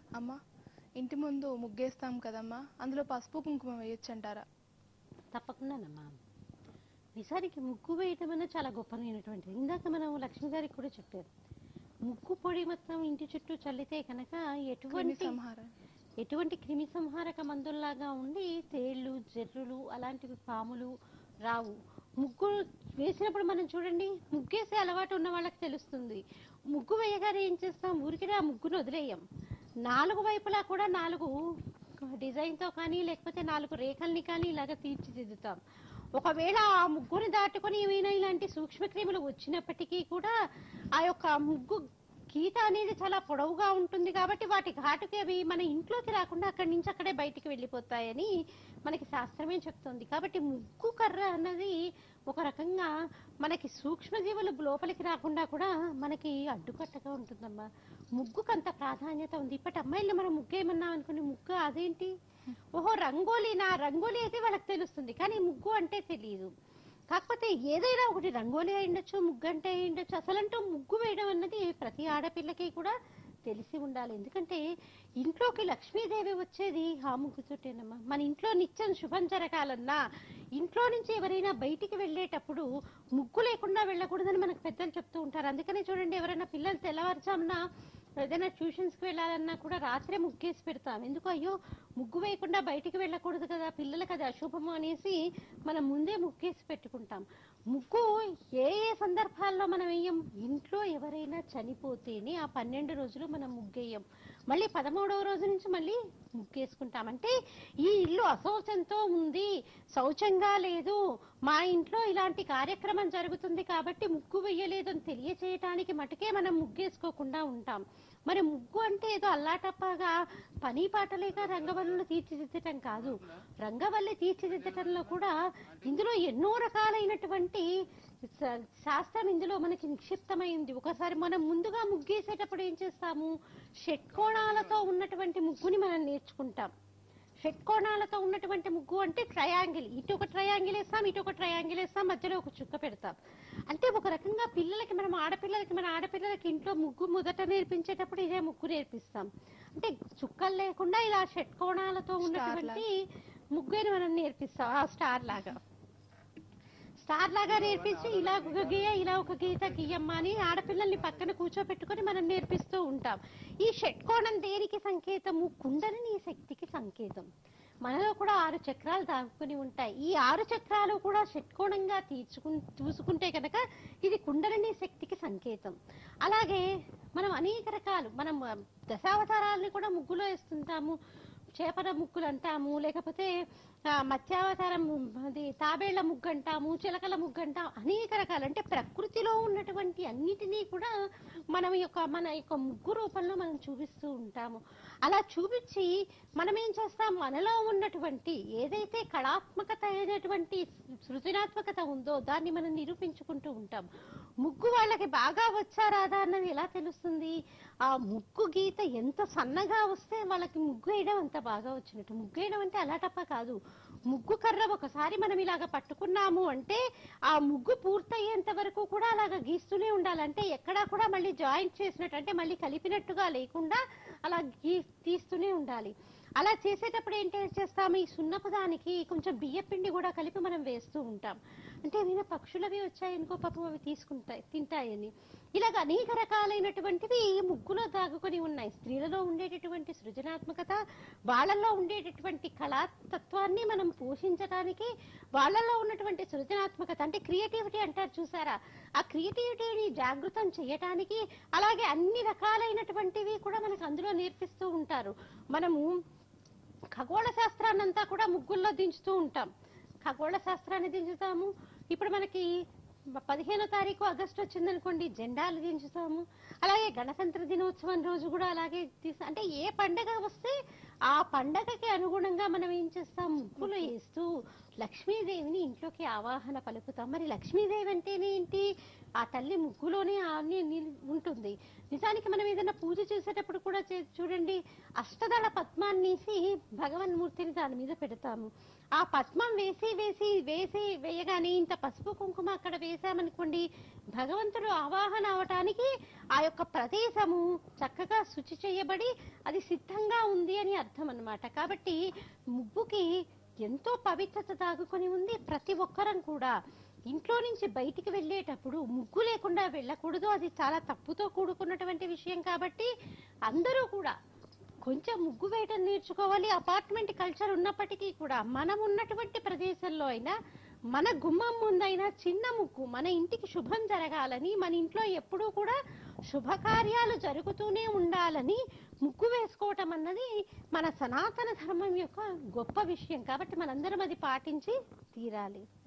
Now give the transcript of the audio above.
అమ్మా ఇంటి ముందు ముగ్గేస్తాం కదమ్మా అందులో పసుపు కుంకుమ వేయొచ్చు అంటారా తప్పకుండానమ్మా నిజానికి ముగ్గు వేయటం అన్నది చాలా గొప్పనైనటువంటిది ఇందాక మనం లక్ష్మి గారికి కూడా చెప్పారు ముగ్గు పొడి మొత్తం ఇంటి చుట్టూ చల్లితే కనుక క్రిమి ఎటువంటి సంహారం ఎటువంటి క్రిమి సంహారక మందుల్లాగా ఉండి తేళ్లు జర్రులు అలాంటివి పాములు రావు ముగ్గు వేసినప్పుడు మనం చూడండి ముగ్గేసే అలవాటు ఉన్న వాళ్ళకి తెలుస్తుంది ముగ్గు వేయగానే ఏం చేస్తాం ఊరికినే ఆ ముగ్గును వదిలేయం నాలుగు వైపులా కూడా నాలుగు డిజైన్తో కానీ లేకపోతే నాలుగు రేఖల్ని కానీ ఇలాగ తీర్చిదిద్దుతాం ఒకవేళ ఆ ముగ్గుని దాటుకొని ఏమైనా ఇలాంటి సూక్ష్మక్రిములు వచ్చినప్పటికీ కూడా ఆ యొక్క ముగ్గు గీత అనేది చాలా పొడవుగా ఉంటుంది కాబట్టి వాటి ఘాటుకి అవి మన ఇంట్లోకి రాకుండా అక్కడి నుంచి అక్కడే బయటికి వెళ్ళిపోతాయని మనకి శాస్త్రమే చెప్తుంది కాబట్టి ముగ్గు కర్ర అన్నది ఒక రకంగా మనకి సూక్ష్మజీవులు లోపలికి రాకుండా కూడా మనకి అడ్డుకట్టగా ఉంటుందమ్మా ముగ్గుకు అంత ప్రాధాన్యత ఉంది ఇప్పటి అమ్మాయిల్ని మనం ముగ్గు ఏమన్నాం అనుకుని ముగ్గు అదేంటి ఓహో రంగోలీ నా రంగోలీ అయితే వాళ్ళకి తెలుస్తుంది కానీ ముగ్గు అంటే తెలియదు కాకపోతే ఏదైనా ఒకటి రంగోలీ అయి ఉండొచ్చు ముగ్గు అంటే అయి ఉండొచ్చు అసలంటూ ముగ్గు వేయడం అన్నది ప్రతి ఆడపిల్లకి కూడా తెలిసి ఉండాలి ఎందుకంటే ఇంట్లోకి లక్ష్మీదేవి వచ్చేది ఆ ముగ్గుతోటేనమ్మా మన ఇంట్లో నిత్యం శుభం జరగాలన్నా ఇంట్లో నుంచి ఎవరైనా బయటికి వెళ్ళేటప్పుడు ముగ్గు లేకుండా వెళ్ళకూడదని మనకు పెద్దలు చెప్తూ ఉంటారు అందుకనే చూడండి ఎవరైనా పిల్లలు తెల్లవారుజామున ఏదైనా ట్యూషన్స్ కి వెళ్ళాలన్నా కూడా రాత్రే ముగ్గేసి పెడతాం ఎందుకు అయ్యో ముగ్గు వేయకుండా బయటికి వెళ్ళకూడదు కదా పిల్లలకి అది అశుభము అనేసి మనం ముందే ముగ్గేసి పెట్టుకుంటాం ముగ్గు ఏ ఏ సందర్భాల్లో మనం వేయం ఇంట్లో ఎవరైనా చనిపోతేనే ఆ పన్నెండు రోజులు మనం ముగ్గేయం మళ్ళీ పదమూడవ రోజు నుంచి మళ్ళీ ముగ్గేసుకుంటాం అంటే ఈ ఇల్లు అశౌచంతో ఉంది శౌచంగా లేదు మా ఇంట్లో ఇలాంటి కార్యక్రమం జరుగుతుంది కాబట్టి ముగ్గు వెయ్యలేదు అని తెలియచేయటానికి మటుకే మనం ముగ్గేసుకోకుండా ఉంటాం మరి ముగ్గు అంటే ఏదో అల్లాటప్పగా పని పాటలేక రంగవల్లులు తీర్చిదిద్దటం కాదు రంగవల్లి తీర్చిదిద్దటంలో కూడా ఇందులో ఎన్నో రకాలైనటువంటి శా- శాస్త్రం ఇందులో మనకి నిక్షిప్తమైంది ఒకసారి మనం ముందుగా ముగ్గేసేటప్పుడు ఏం చేస్తాము షట్కోణాలతో ఉన్నటువంటి ముగ్గుని మనం నేర్చుకుంటాం షట్కోణాలతో ఉన్నటువంటి ముగ్గు అంటే ట్రయాంగిల్ ఇటు ఒక ట్రయాంగిల్ వేస్తాం ఇటు ఒక ట్రయాంగిల్ వేస్తాం మధ్యలో ఒక చుక్క పెడతాం అంటే ఒక రకంగా పిల్లలకి మనం ఆడపిల్లలకి మన ఆడపిల్లలకి ఇంట్లో ముగ్గు మొదట నేర్పించేటప్పుడు ఇదే ముగ్గు నేర్పిస్తాం అంటే చుక్కలు లేకుండా ఇలా షట్కోణాలతో ఉన్నటువంటి ముగ్గుని మనం నేర్పిస్తాం ఆ స్టార్ లాగా స్టార్ లాగా నేర్పించి ఇలా ఒక గీయ ఇలా ఒక గీత గీయమ్మ అని ఆడపిల్లల్ని పక్కన కూర్చోబెట్టుకొని మనం నేర్పిస్తూ ఉంటాం ఈ షట్కోణం దేనికి సంకేతము కుండలిని శక్తికి సంకేతం మనలో కూడా ఆరు చక్రాలు దాక్కుని ఉంటాయి ఈ ఆరు చక్రాలు కూడా షట్కోణంగా తీర్చుకు చూసుకుంటే కనుక ఇది కుండలిని శక్తికి సంకేతం అలాగే మనం అనేక రకాలు మనం ఆ, దశావతారాలని కూడా ముగ్గులో వేస్తుంటాము చేపల ముగ్గులు అంటాము లేకపోతే ఆ, మత్స్యావతారం అది తాబేళ్ల ముగ్గు అంటాము చిలకల ముగ్గు అంటాం అనేక రకాలు అంటే ప్రకృతిలో ఉన్నటువంటి అన్నిటినీ కూడా మనం యొక్క మన యొక్క ముగ్గు రూపంలో మనం చూపిస్తూ ఉంటాము అలా చూపించి మనం ఏం చేస్తాం మనలో ఉన్నటువంటి ఏదైతే కళాత్మకత అయినటువంటి సృజనాత్మకత ఉందో దాన్ని మనం నిరూపించుకుంటూ ఉంటాం ముగ్గు వాళ్ళకి బాగా వచ్చా రాదా అన్నది ఎలా తెలుస్తుంది ఆ ముగ్గు గీత ఎంత సన్నగా వస్తే వాళ్ళకి ముగ్గు వేయడం అంత బాగా వచ్చినట్టు ముగ్గు వేయడం అంటే అలాటప్ప కాదు ముగ్గు కర్ర ఒకసారి మనం ఇలాగ పట్టుకున్నాము అంటే ఆ ముగ్గు పూర్తయ్యేంత వరకు కూడా అలాగ గీస్తూనే ఉండాలి అంటే ఎక్కడా కూడా మళ్ళీ జాయింట్ చేసినట్టు అంటే మళ్ళీ కలిపినట్టుగా లేకుండా అలా గీ తీస్తూనే ఉండాలి అలా చేసేటప్పుడు ఏం చేస్తాము ఈ సున్నపు దానికి కొంచెం బియ్య పిండి కూడా కలిపి మనం వేస్తూ ఉంటాం అంటే ఏమైనా పక్షులవి వచ్చాయనుకో పాపం అవి తీసుకుంటాయి తింటాయని ఇలాగ అనేక రకాలైనటువంటివి ఈ ముగ్గులో దాగుకొని ఉన్నాయి స్త్రీలలో ఉండేటటువంటి సృజనాత్మకత వాళ్ళల్లో ఉండేటటువంటి కళాతత్వాన్ని మనం పోషించడానికి వాళ్ళలో ఉన్నటువంటి సృజనాత్మకత అంటే క్రియేటివిటీ అంటారు చూసారా ఆ క్రియేటివిటీని జాగృతం చేయటానికి అలాగే అన్ని రకాలైనటువంటివి కూడా మనకు అందులో నేర్పిస్తూ ఉంటారు మనము ఖగోళ శాస్త్రాన్ని అంతా కూడా ముగ్గుల్లో దించుతూ ఉంటాం ఖగోళ శాస్త్రాన్ని దించుతాము ఇప్పుడు మనకి పదిహేనో తారీఖు ఆగస్టు వచ్చిందనుకోండి జెండాలు దించుతాము అలాగే గణతంత్ర దినోత్సవం రోజు కూడా అలాగే తీసు అంటే ఏ పండగ వస్తే ఆ పండగకి అనుగుణంగా మనం ఏం చేస్తాం ముగ్గులు వేస్తూ లక్ష్మీదేవిని ఇంట్లోకి ఆవాహన పలుకుతాం మరి లక్ష్మీదేవి అంటేనే ఏంటి ఆ తల్లి ముగ్గులోనే అన్ని నిల్- ఉంటుంది నిజానికి మనం ఏదైనా పూజ చేసేటప్పుడు కూడా చే- చూడండి అష్టదళ పద్మాన్నేసి భగవన్మూర్తిని దాని మీద పెడతాము ఆ పద్మం వేసి వేసి వేసి వేయగానే ఇంత పసుపు కుంకుమ అక్కడ వేసామనుకోండి భగవంతుడు ఆవాహన అవటానికి ఆ యొక్క ప్రదేశము చక్కగా శుచి చేయబడి అది సిద్ధంగా ఉంది అని అర్థం అన్నమాట కాబట్టి ముగ్గుకి ఎంతో పవిత్రత దాగుకొని ఉంది ప్రతి ఒక్కరం కూడా ఇంట్లో నుంచి బయటికి వెళ్ళేటప్పుడు ముగ్గు లేకుండా వెళ్ళకూడదు అది చాలా తప్పుతో కూడుకున్నటువంటి విషయం కాబట్టి అందరూ కూడా కొంచెం ముగ్గు వేయటం నేర్చుకోవాలి అపార్ట్మెంట్ కల్చర్ ఉన్నప్పటికీ కూడా మనం ఉన్నటువంటి ప్రదేశంలో అయినా మన గుమ్మం ముందైనా చిన్న ముగ్గు మన ఇంటికి శుభం జరగాలని మన ఇంట్లో ఎప్పుడూ కూడా శుభకార్యాలు జరుగుతూనే ఉండాలని ముగ్గు వేసుకోవటం అన్నది మన సనాతన ధర్మం యొక్క గొప్ప విషయం కాబట్టి మనందరం అది పాటించి తీరాలి